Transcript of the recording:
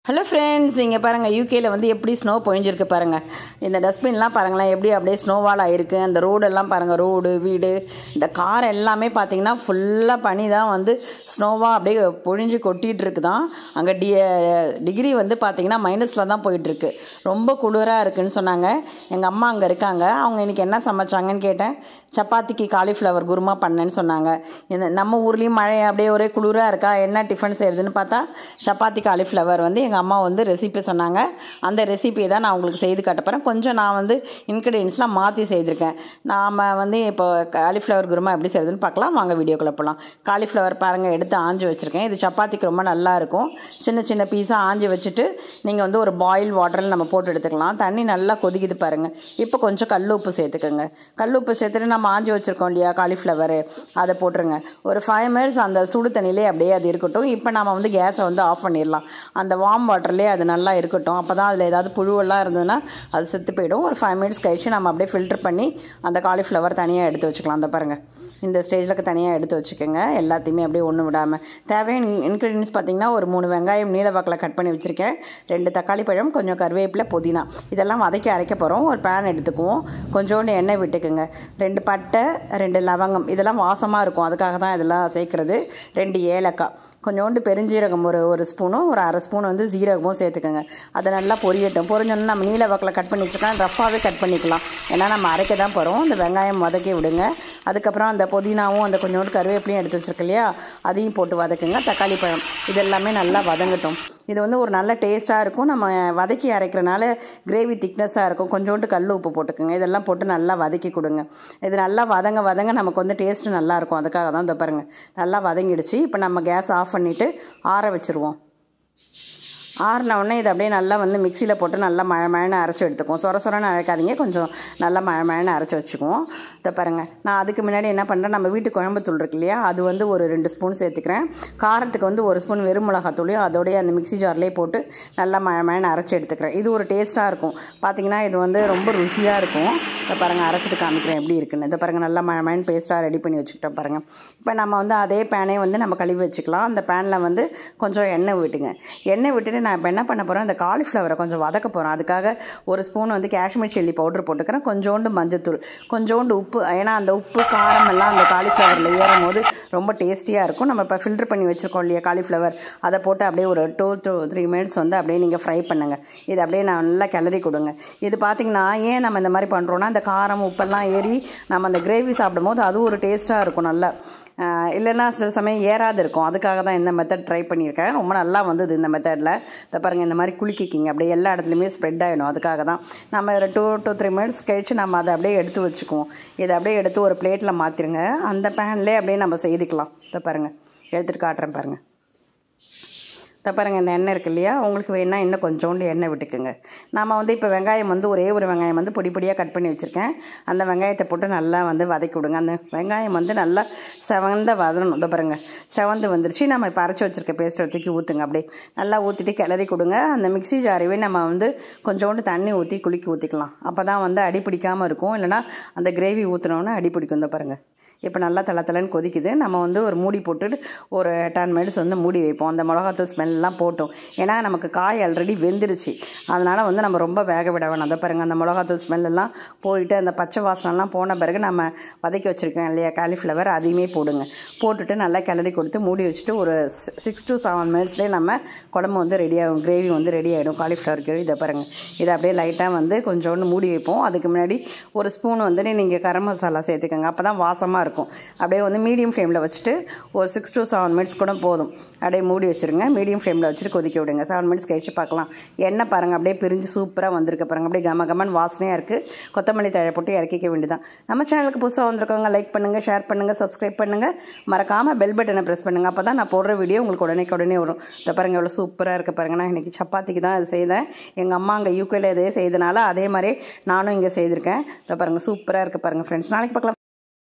hello friends இங்கே பாருங்கள் யூகேயில் வந்து எப்படி ஸ்னோ பொழிஞ்சிருக்கு பாருங்கள் இந்த டஸ்ட்பின்லாம் பாருங்களேன் எப்படி அப்படியே ஸ்னோவால் ஆயிருக்கு அந்த ரோடெல்லாம் பாருங்கள் ரோடு வீடு இந்த கார் எல்லாமே பார்த்தீங்கன்னா ஃபுல்லாக பனி தான் வந்து ஸ்னோவாக அப்படியே பொழிஞ்சு கொட்டிகிட்டு இருக்குதான் அங்கே டி டிகிரி வந்து பார்த்தீங்கன்னா மைனஸில் தான் போயிட்டுருக்கு ரொம்ப குளிராக இருக்குன்னு சொன்னாங்க எங்கள் அம்மா அங்கே இருக்காங்க அவங்க இன்றைக்கி என்ன சமைச்சாங்கன்னு கேட்டேன் சப்பாத்திக்கு காலிஃப்ளவர் குருமா பண்ணேன்னு சொன்னாங்க இந்த நம்ம ஊர்லேயும் மழை அப்படியே ஒரே குளிராக இருக்கா என்ன டிஃபன் செய்கிறதுன்னு பார்த்தா சப்பாத்தி காலிஃப்ளவர் வந்து எங்கள் அம்மா வந்து ரெசிபி சொன்னாங்க அந்த ரெசிபியை தான் நான் உங்களுக்கு செய்து காட்டப்போகிறேன் கொஞ்சம் நான் வந்து இன்க்ரீடியன்ஸ்லாம் மாற்றி செய்திருக்கேன் நாம் வந்து இப்போ காலிஃப்ளவர் குருமா எப்படி செய்கிறதுன்னு பார்க்கலாம் வாங்க வீடியோக்குள்ளே போகலாம் காலிஃப்ளவர் பாருங்கள் எடுத்து ஆஞ்சு வச்சுருக்கேன் இது சப்பாத்திக்கு ரொம்ப நல்லா இருக்கும் சின்ன சின்ன பீஸாக ஆஞ்சு வச்சுட்டு நீங்கள் வந்து ஒரு பாயில் வாட்டரில் நம்ம போட்டு எடுத்துக்கலாம் தண்ணி நல்லா கொதிக்குது பாருங்கள் இப்போ கொஞ்சம் கல் உப்பு சேர்த்துக்கோங்க கல் உப்பு சேர்த்துட்டு நம்ம ஆஞ்சி வச்சுருக்கோம் இல்லையா காலிஃப்ளவர் அதை போட்டுருங்க ஒரு ஃபைவ் மினிட்ஸ் அந்த சுடு தண்ணியிலே அப்படியே அது இருக்கட்டும் இப்போ நம்ம வந்து கேஸை வந்து ஆஃப் பண்ணிடலாம் அந்த வார்ம் வாட்டர்லேயே அது நல்லா இருக்கட்டும் அப்போ தான் அதில் ஏதாவது புழுவெல்லாம் இருந்ததுன்னா அது செத்து போயிடும் ஒரு ஃபைவ் மினிட்ஸ் கழிச்சு நம்ம அப்படியே ஃபில்டர் பண்ணி அந்த காலிஃப்ளவர் தனியாக எடுத்து வச்சுக்கலாம் அந்த பாருங்கள் இந்த ஸ்டேஜில் தனியாக எடுத்து வச்சுக்கோங்க எல்லாத்தையுமே அப்படியே ஒன்றும் விடாமல் தேவையான இன்க்ரீடியன்ஸ் பார்த்திங்கன்னா ஒரு மூணு வெங்காயம் நீலவாக்கில் கட் பண்ணி வச்சுருக்கேன் ரெண்டு தக்காளி பழம் கொஞ்சம் கருவேப்பிலை புதினா இதெல்லாம் வதக்கி அரைக்க போகிறோம் ஒரு பேன் எடுத்துக்குவோம் கொஞ்சோண்டு எண்ணெய் விட்டுக்குங்க ரெண்டு பட்டை ரெண்டு லவங்கம் இதெல்லாம் வாசமாக இருக்கும் அதுக்காக தான் இதெல்லாம் சேர்க்குறது ரெண்டு ஏலக்காய் கொஞ்சோண்டு பெருஞ்சீரகம் ஒரு ஒரு ஸ்பூனும் ஒரு அரை ஸ்பூன் வந்து ஜீரகமும் சேர்த்துக்கோங்க அதை நல்லா பொரியட்டும் பொரிஞ்சோன்னு நம்ம நீல வாக்கில் கட் பண்ணி வச்சுக்கலாம் ரஃபாகவே கட் பண்ணிக்கலாம் ஏன்னா நம்ம அரைக்க தான் போகிறோம் இந்த வெங்காயம் வதக்கி விடுங்க அதுக்கப்புறம் அந்த புதினாவும் அந்த கொஞ்சோண்டு கருவேப்பிலையும் எடுத்து வச்சுருக்கு இல்லையா அதையும் போட்டு வதக்குங்க தக்காளி பழம் இது எல்லாமே நல்லா வதங்கட்டும் இது வந்து ஒரு நல்ல டேஸ்ட்டாக இருக்கும் நம்ம வதக்கி அரைக்கிறனால கிரேவி திக்னஸாக இருக்கும் கொஞ்சோண்டு கல் உப்பு போட்டுக்கோங்க இதெல்லாம் போட்டு நல்லா வதக்கி கொடுங்க இது நல்லா வதங்க வதங்க நமக்கு வந்து டேஸ்ட்டு நல்லாயிருக்கும் அதுக்காக தான் இந்த பாருங்கள் நல்லா வதங்கிடுச்சு இப்போ நம்ம கேஸ் ஆஃப் பண்ணிவிட்டு ஆற வச்சுருவோம் ஆறின உடனே இதை அப்படியே நல்லா வந்து மிக்சியில் போட்டு நல்லா மழை மழைன்னு அரைச்சி எடுத்துக்குவோம் சொர சொரன்னு அரைக்காதீங்க கொஞ்சம் நல்லா மழை மழைன்னு அரைச்சி வச்சுக்குவோம் இதை பாருங்கள் நான் அதுக்கு முன்னாடி என்ன பண்ணுறேன் நம்ம வீட்டு குழம்புத்தூள் இருக்கு இல்லையா அது வந்து ஒரு ரெண்டு ஸ்பூன் சேர்த்துக்கிறேன் காரத்துக்கு வந்து ஒரு ஸ்பூன் வெறும் மிளகாத்தூளையும் அதோடய அந்த மிக்சி ஜார்லேயே போட்டு நல்லா மழை மழைன்னு அரைச்சி எடுத்துக்கிறேன் இது ஒரு டேஸ்ட்டாக இருக்கும் பார்த்தீங்கன்னா இது வந்து ரொம்ப ருசியாக இருக்கும் இதை பாருங்கள் அரைச்சிட்டு காமிக்கிறேன் எப்படி இருக்குன்னு இதை பாருங்கள் நல்லா மழை மழைன்னு பேஸ்ட்டாக ரெடி பண்ணி வச்சுக்கிட்டோம் பாருங்கள் இப்போ நம்ம வந்து அதே பேனே வந்து நம்ம கழுவி வச்சுக்கலாம் அந்த பேனில் வந்து கொஞ்சம் எண்ணெய் விட்டுங்க எண்ணெய் விட்டுட்டு நான் இப்போ என்ன பண்ண போகிறேன் இந்த காலிஃப்ளவரை கொஞ்சம் வதக்க போகிறோம் அதுக்காக ஒரு ஸ்பூன் வந்து காஷ்மீர் சில்லி பவுடர் போட்டுக்கிறேன் கொஞ்சோண்டு மஞ்சத்தூள் கொஞ்சோண்டு உப்பு ஏன்னா அந்த உப்பு காரம் எல்லாம் அந்த காலிஃப்ளவரில் ஏறும் போது ரொம்ப டேஸ்டியாக இருக்கும் நம்ம இப்போ ஃபில்டர் பண்ணி வச்சுருக்கோம் இல்லையா காலிஃப்ளவர் அதை போட்டு அப்படியே ஒரு டூ டூ த்ரீ மினிட்ஸ் வந்து அப்படியே நீங்கள் ஃப்ரை பண்ணுங்கள் இது அப்படியே நல்லா கிளறி கொடுங்க இது பார்த்திங்கன்னா ஏன் நம்ம இந்த மாதிரி பண்ணுறோன்னா அந்த காரம் உப்பெல்லாம் ஏறி நம்ம அந்த கிரேவி சாப்பிடும் போது அது ஒரு டேஸ்ட்டாக இருக்கும் நல்லா இல்லைன்னா சில சமயம் ஏறாது இருக்கும் அதுக்காக தான் இந்த மெத்தட் ட்ரை பண்ணியிருக்கேன் ரொம்ப நல்லா வந்தது இந்த மெத்தடில் இதை பாருங்கள் இந்த மாதிரி குலுக்கிக்கிங்க அப்படியே எல்லா இடத்துலையுமே ஸ்ப்ரெட் ஆகிடும் அதுக்காக தான் நம்ம இதில் டூ டூ த்ரீ மினிட்ஸ் கழிச்சு நம்ம அதை அப்படியே எடுத்து வச்சுக்குவோம் இதை அப்படியே எடுத்து ஒரு பிளேட்டில் மாற்றிருங்க அந்த பேன்லேயே அப்படியே நம்ம செய்துக்கலாம் இதை பாருங்கள் எடுத்துகிட்டு காட்டுறேன் பாருங்கள் இதை பாருங்கள் இந்த எண்ணெய் இருக்கு இல்லையா உங்களுக்கு வேணால் இன்னும் கொஞ்சோண்டு எண்ணெய் விட்டுக்குங்க நம்ம வந்து இப்போ வெங்காயம் வந்து ஒரே ஒரு வெங்காயம் வந்து பொடி பொடியாக கட் பண்ணி வச்சுருக்கேன் அந்த வெங்காயத்தை போட்டு நல்லா வந்து வதக்கி விடுங்க அந்த வெங்காயம் வந்து நல்லா செவந்த வதணும் இதை பாருங்கள் செவந்து வந்துருச்சு நம்ம இப்போ அரைச்சி வச்சுருக்க பேஸ்ட்டை தூக்கி ஊற்றுங்க அப்படியே நல்லா ஊற்றிட்டு கிளறி கொடுங்க அந்த மிக்சி ஜாரவே நம்ம வந்து கொஞ்சோண்டு தண்ணி ஊற்றி குலுக்கி ஊற்றிக்கலாம் அப்போ தான் வந்து அடி பிடிக்காமல் இருக்கும் இல்லைனா அந்த கிரேவி ஊற்றினோன்னே அடி பிடிக்கும் இந்த பாருங்கள் இப்போ நல்லா தலை தலைன்னு கொதிக்குது நம்ம வந்து ஒரு மூடி போட்டுட்டு ஒரு டென் மினிட்ஸ் வந்து மூடி வைப்போம் அந்த மிளகாத்தூள் ஸ்மெல்லாம் போட்டோம் ஏன்னா நமக்கு காய் ஆல்ரெடி வெந்துருச்சு அதனால் வந்து நம்ம ரொம்ப வேக விட வேணாம் அதை பாருங்கள் அந்த மிளகாத்தூள் ஸ்மெல்லாம் போயிட்டு அந்த பச்சை வாசனம்லாம் போன பிறகு நம்ம வதக்கி வச்சுருக்கோம் இல்லையா காலிஃப்ளவர் அதையுமே போடுங்க போட்டுட்டு நல்லா கிளறி கொடுத்து மூடி வச்சுட்டு ஒரு சிக்ஸ் டு செவன் மினிட்ஸ்லேயே நம்ம குழம்பு வந்து ரெடி ஆகும் கிரேவி வந்து ரெடி ஆகிடும் காலிஃப்ளவர் கிரேவி இதை பாருங்கள் இதை அப்படியே லைட்டாக வந்து கொஞ்சோண்டு மூடி வைப்போம் அதுக்கு முன்னாடி ஒரு ஸ்பூன் வந்து நீங்கள் கரம் மசாலா சேர்த்துக்கோங்க அப்போ தான் வாசமாக இருக்கும் அப்படியே வந்து மீடியம் ஃப்ளேமில் வச்சுட்டு ஒரு சிக்ஸ் டு செவன் மினிட்ஸ் கூட போதும் அப்படியே மூடி வச்சுருங்க மீடியம் ஃப்ளேமில் வச்சுட்டு கொதிக்க விடுங்க செவன் மினிட்ஸ் கழிச்சு பார்க்கலாம் எண்ணெய் பாருங்கள் அப்படியே பிரிஞ்சு சூப்பராக வந்திருக்க பாருங்கள் அப்படியே கம கமன் வாசனையாக இருக்குது கொத்தமல்லி தழை போட்டு இறக்கிக்க வேண்டியதான் நம்ம சேனலுக்கு புதுசாக வந்திருக்கவங்க லைக் பண்ணுங்கள் ஷேர் பண்ணுங்கள் சப்ஸ்கிரைப் பண்ணுங்கள் மறக்காமல் பெல் பட்டனை ப்ரெஸ் பண்ணுங்கள் அப்போ தான் நான் போடுற வீடியோ உங்களுக்கு உடனே உடனே வரும் இதை பாருங்கள் எவ்வளோ சூப்பராக இருக்க பாருங்கள் நான் இன்றைக்கி சப்பாத்திக்கு தான் இது செய்தேன் எங்கள் அம்மா அங்கே யூகேல இதே செய்தனால அதே மாதிரி நானும் இங்கே செய்திருக்கேன் இதை பாருங்கள் சூப்பராக இருக்க பாருங்கள் ஃப்ரெண்ட்ஸ் நாளைக்கு பார்க்கலாம்